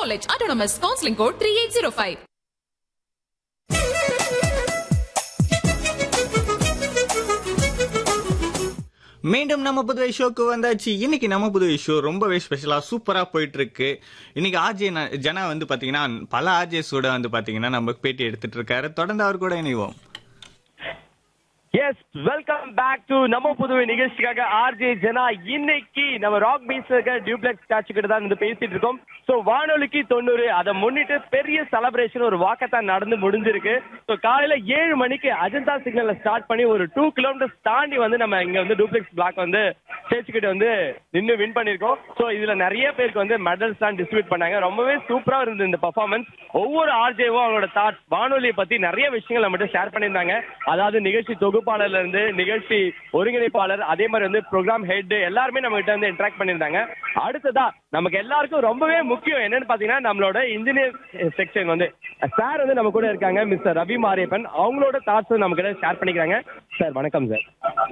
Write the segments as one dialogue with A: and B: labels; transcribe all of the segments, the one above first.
A: College, Autonomous, Counseling Code 3805.
B: மீண்டும் நம்ம புதுவை ஷோக்கு வந்தாச்சு இன்னைக்கு நம்ம புதுவை ஷோ ரொம்பவே ஸ்பெஷலா சூப்பரா போயிட்டு இருக்கு இன்னைக்கு ஆர்ஜே ஜனா வந்து பாத்தீங்கன்னா பல ஆர்ஜேஸோட வந்து பாத்தீங்கன்னா நம்ம பேட்டி எடுத்துட்டு இருக்காரு தொடர்ந்து அவர் கூட இணைவோம்
C: எஸ் வெல்கம் பேக் டு நம்ம புதுவை நிகழ்ச்சிக்காக ஆர்ஜே ஜனா இன்னைக்கு நம்ம ராக் பீச் இருக்க டியூப்ளெக்ஸ் காட்சி கிட்ட தான் வந்து பேசிட்டு இருக்கோம் ஸோ வானொலிக்கு தொண்ணூறு அதை முன்னிட்டு பெரிய செலப்ரேஷன் ஒரு வாக்கத்தான் நடந்து முடிஞ்சிருக்கு ஸோ காலையில ஏழு மணிக்கு அஜந்தா சிக்னல்ல ஸ்டார்ட் பண்ணி ஒரு டூ கிலோமீட்டர்ஸ் தாண்டி வந்து நம்ம இங்க வந்து டூப்ளெக்ஸ் பிளாக் வந்து ஸ்டேஜ் கிட்ட வந்து நின்று வின் பண்ணியிருக்கோம் ஸோ இதுல நிறைய பேருக்கு வந்து மெடல்ஸ் தான் டிஸ்ட்ரிபியூட் பண்ணாங்க ரொம்பவே சூப்பரா இருந்தது இந்த பர்ஃபார்மன்ஸ் ஒவ்வொரு ஆர்ஜேவும் அவங்களோட தாட் வானொலியை பத்தி நிறைய விஷயங்கள் நம்மகிட்ட ஷேர் பண்ணியிருந்தாங்க அதாவது நிகழ்ச்சி தொகுப்பாளர்ல இருந்து நிகழ்ச்சி ஒருங்கிணைப்பாளர் அதே மாதிரி வந்து ப்ரோக்ராம் ஹெட் எல்லாருமே நம்ம கிட்ட வந்து இன்டராக்ட் பண்ணியிருந்தாங்க அடுத்ததா நமக்கு எல்லாருக்கும் ரொம்பவே முக்கியம் என்னன்னு பாத்தீங்கன்னா நம்மளோட இன்ஜினியர் செக்ஷன் வந்து சார் வந்து நம்ம கூட இருக்காங்க மிஸ்டர் ரவி மாரியப்பன் அவங்களோட தாட்ஸ் நம்ம கிட்ட ஷேர் பண்ணிக்கிறாங்க சார் வணக்கம் சார்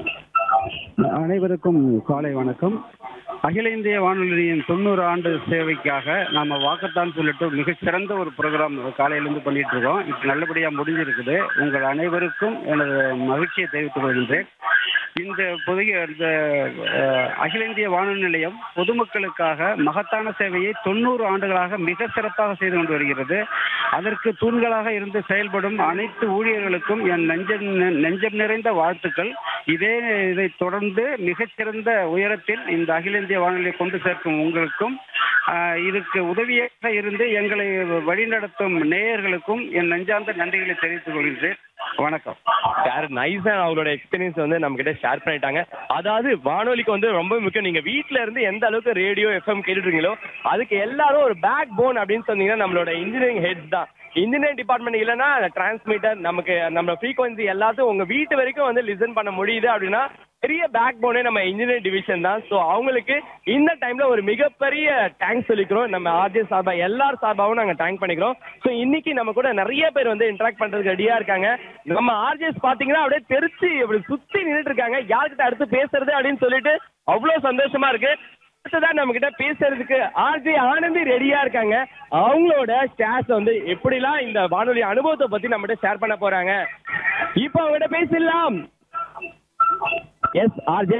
D: அனைவருக்கும் காலை வணக்கம் அகில இந்திய வானொலியின் தொண்ணூறு ஆண்டு சேவைக்காக நாம வாக்கத்தான் சொல்லிட்டு மிகச்சிறந்த ஒரு ப்ரோக்ராம் காலையிலேருந்து பண்ணிட்டு இருக்கோம் இப்போ நல்லபடியாக முடிஞ்சிருக்குது உங்கள் அனைவருக்கும் எனது மகிழ்ச்சியை தெரிவித்துக் கொள்கின்றேன் இந்த புதிய இந்த அஹ், அகில இந்திய வானொலி நிலையம் பொதுமக்களுக்காக மகத்தான சேவையை தொண்ணூறு ஆண்டுகளாக மிக சிறப்பாக செய்து கொண்டு வருகிறது அதற்கு தூண்களாக இருந்து செயல்படும் அனைத்து ஊழியர்களுக்கும் என் நெஞ்சம் நி- நெஞ்சம் நிறைந்த வாழ்த்துக்கள் இதே இதை தொடர்ந்து மிகச்சிறந்த உயரத்தில் இந்த அகில இந்திய வானொலியை கொண்டு சேர்க்கும் உங்களுக்கும் ஆஹ், இதுக்கு உதவியாக இருந்து எங்களை வழிநடத்தும் நேயர்களுக்கும் என் நெஞ்சார்ந்த நன்றிகளை தெரிவித்துக் கொள்கிறேன் வணக்கம்
C: சார் நைஸா அவங்களோட எக்ஸ்பீரியன்ஸ் வந்து நம்ம கிட்ட ஷேர் பண்ணிட்டாங்க அதாவது வானொலிக்கு வந்து ரொம்ப முக்கியம் நீங்க வீட்ல இருந்து எந்த அளவுக்கு ரேடியோ எஃப்எம் கேட்டுட்டு இருக்கீங்களோ அதுக்கு எல்லாரும் ஒரு பேக் போன் அப்படின்னு சொன்னீங்கன்னா நம்மளோட இன்ஜினியரிங் ஹெட்ஸ் தான் இன்ஜினியரிங் டிபார்ட்மெண்ட் இல்லைன்னா டிரான்ஸ்மிட்டர் நமக்கு நம்ம ஃப்ரீக்வன்சி எல்லாத்தையும் உங்க வீட்டு வரைக்கும் வந்து லிசன் பண்ண முடியுது அப்படின்னா பெரிய பேக் போனே நம்ம இன்ஜினியரிங் டிவிஷன் தான் ஸோ அவங்களுக்கு இந்த டைம்ல ஒரு மிகப்பெரிய தேங்க்ஸ் சொல்லிக்கிறோம் நம்ம ஆர்ஜே சார்பா எல்லார் சார்பாகவும் நாங்கள் தேங்க் பண்ணிக்கிறோம் ஸோ இன்னைக்கு நம்ம கூட நிறைய பேர் வந்து இன்டராக்ட் பண்றதுக்கு ரெடியா இருக்காங்க நம்ம ஆர்ஜேஸ் பாத்தீங்கன்னா அப்படியே தெரிச்சு இப்படி சுத்தி நின்றுட்டு இருக்காங்க யார்கிட்ட அடுத்து பேசுறது அப்படின்னு சொல்லிட்டு அவ்வளவு சந்தோஷமா இருக்கு அடுத்ததான் நம்ம கிட்ட பேசுறதுக்கு ஆர்ஜே ஆனந்தி ரெடியா இருக்காங்க அவங்களோட ஸ்டாஸ் வந்து எப்படிலாம் இந்த வானொலி அனுபவத்தை பத்தி நம்மகிட்ட ஷேர் பண்ண போறாங்க இப்போ அவங்ககிட்ட பேசிடலாம் எஸ் ஆர்ஜே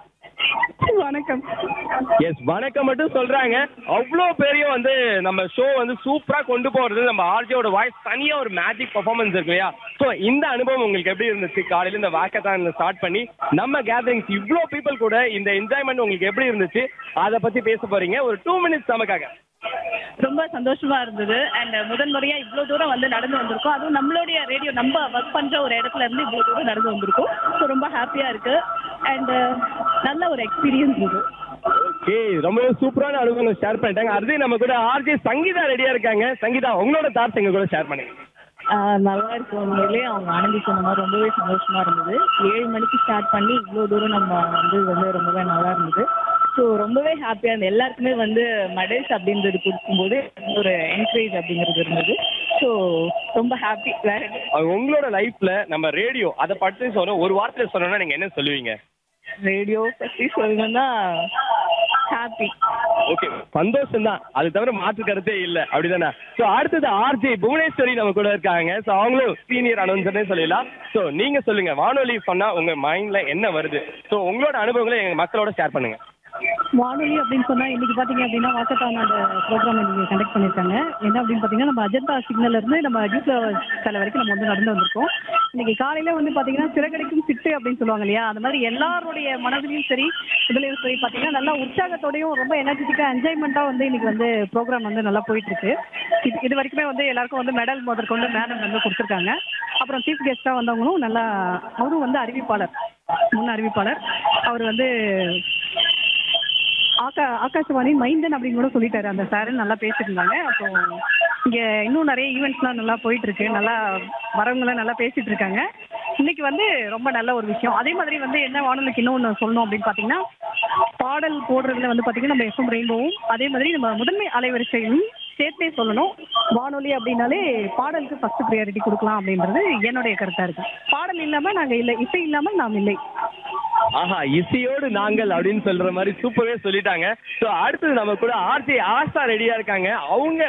E: வணக்கம்
C: எஸ் வணக்கம் மட்டும் சொல்றாங்க அவ்வளோ பேரையும் வந்து நம்ம ஷோ வந்து சூப்பரா கொண்டு போறது நம்ம ஆர்ஜியோட வாய்ஸ் தனியா ஒரு மேஜிக் பர்ஃபார்மன்ஸ் இருக்கு இல்லையா ஸோ இந்த அனுபவம் உங்களுக்கு எப்படி இருந்துச்சு காலையில இந்த வாக்கத்தான் ஸ்டார்ட் பண்ணி நம்ம கேதரிங்ஸ் இவ்வளோ பீப்புள் கூட இந்த என்ஜாய்மெண்ட் உங்களுக்கு எப்படி இருந்துச்சு அதை பத்தி பேச போறீங்க ஒரு டூ மினிட்ஸ் நமக்காக
E: ரொம்ப சந்தோஷமா இருந்தது அண்ட் முதல் முறையா இவ்வளவு தூரம் வந்து நடந்து வந்திருக்கோம் அதுவும் நம்மளுடைய ரேடியோ நம்ம ஒர்க் பண்ற ஒரு இடத்துல இருந்து இவ்வளவு தூரம் நடந்து வந்திருக்கோம் ஸோ ரொம்ப ஹாப்பியா இருக்கு அண்ட் நல்ல ஒரு எக்ஸ்பீரியன்ஸ் இது
C: ஓகே ரொம்பவே சூப்பரான அனுபவம் ஷேர் பண்ணிட்டாங்க அடுத்து நம்ம கூட ஆர்ஜே சங்கீதா ரெடியா இருக்காங்க சங்கீதா உங்களோட தாட்ஸ் எங்க கூட ஷேர் பண்ணுங்க
E: நல்லா இருக்கு உண்மையிலே அவங்க ஆனந்தி சொன்ன மாதிரி ரொம்பவே சந்தோஷமா இருந்தது ஏழு மணிக்கு ஸ்டார்ட் பண்ணி இவ்வளோ தூரம் நம்ம வந்து வந்து ரொம்பவே நல்லா இருந்தது ஸோ ரொம்பவே ஹாப்பியாக இருந்தது எல்லாருக்குமே வந்து மெடல்ஸ் அப்படின்றது கொடுக்கும்போது ஒரு என்கரேஜ் அப்படிங்கிறது இருந்தது ஸோ ரொம்ப ஹாப்பி வேற என்ன?
C: அது உங்களோட லைஃப்ல நம்ம ரேடியோ அதை பற்றி சொன்னோம் ஒரு வார்த்தையில சொன்னோம்னா நீங்க என்ன சொல்லுவீங்க
E: ரேடியோ பற்றி சொல்லணும்னா ஹாப்பி
C: ஓகே சந்தோஷம் தான் அது தவிர மாற்று கருத்தே இல்ல அப்படிதானே சோ அடுத்தது ஆர்ஜே புவனேஸ்வரி நம்ம கூட இருக்காங்க சோ அவங்களும் சீனியர் அனௌன்சர்னே சொல்லலாம் சோ நீங்க சொல்லுங்க வானொலி சொன்னா உங்க மைண்ட்ல என்ன வருது சோ உங்களோட அனுபவங்களை எங்க மக்களோட ஷேர் பண்ணுங்க
E: வானொலி அப்படின்னு சொன்னா இன்னைக்கு பாத்தீங்க அப்படின்னா வாக்கத்தான அந்த ப்ரோக்ராம் இன்னைக்கு கண்டக்ட் பண்ணிருக்காங்க என்ன அப்படின்னு பாத்தீங்கன்னா நம்ம அஜந்தா சிக்னல்ல இருந்து நம்ம டியூப்ல தலை வரைக்கும் நம்ம வந்து நடந்து வந்திருக்கோம் இன்னைக்கு காலையில வந்து பாத்தீங்கன்னா சிறகடிக்கும் சிட்டு அப்படின்னு சொல்லுவாங்க இல்லையா அந்த மாதிரி எல்லாருடைய மனதிலையும் சரி இதுலயும் சரி பாத்தீங்கன்னா நல்லா உற்சாகத்தோடையும் ரொம்ப எனர்ஜெட்டிக்கா என்ஜாய்மெண்டா வந்து இன்னைக்கு வந்து ப்ரோக்ராம் வந்து நல்லா போயிட்டு இருக்கு இது இது வரைக்குமே வந்து எல்லாருக்கும் வந்து மெடல் முதற்கொண்டு மேடம் வந்து கொடுத்துருக்காங்க அப்புறம் சீஃப் கெஸ்டா வந்தவங்களும் நல்லா அவரும் வந்து அறிவிப்பாளர் முன் அறிவிப்பாளர் அவர் வந்து ஆகா ஆகாஷவாணி மைந்தன் அப்படின்னு கூட சொல்லிட்டாரு அந்த சார் நல்லா பேசிட்டு இருந்தாங்க அப்போ இங்க இன்னும் நிறைய ஈவெண்ட்ஸ்லாம் நல்லா போயிட்டு இருக்கு நல்லா வரவங்களாம் நல்லா பேசிட்டு இருக்காங்க இன்னைக்கு வந்து ரொம்ப நல்ல ஒரு விஷயம் அதே மாதிரி வந்து என்ன வானொலிக்கு இன்னொன்று சொல்லணும் அப்படின்னு பார்த்தீங்கன்னா பாடல் போடுறதுல வந்து பார்த்தீங்கன்னா நம்ம எஃப்எம் ரெயின்போவும் அதே மாதிரி நம்ம முதன்மை அலைவரிசையும் சேர்த்தே சொல்லணும் வானொலி அப்படின்னாலே பாடலுக்கு ஃபர்ஸ்ட் ப்ரியாரிட்டி கொடுக்கலாம் அப்படின்றது என்னுடைய கருத்தா இருக்கு பாடல் இல்லாம நாங்க இல்லை இசை இல்லாமல் நாம் இல்லை
C: ஆஹா இசையோடு நாங்கள் அப்படின்னு சொல்ற மாதிரி சூப்பரவே சொல்லிட்டாங்க சோ அடுத்தது நம்ம கூட ஆர்ஜே ஆஷா ரெடியா இருக்காங்க அவங்க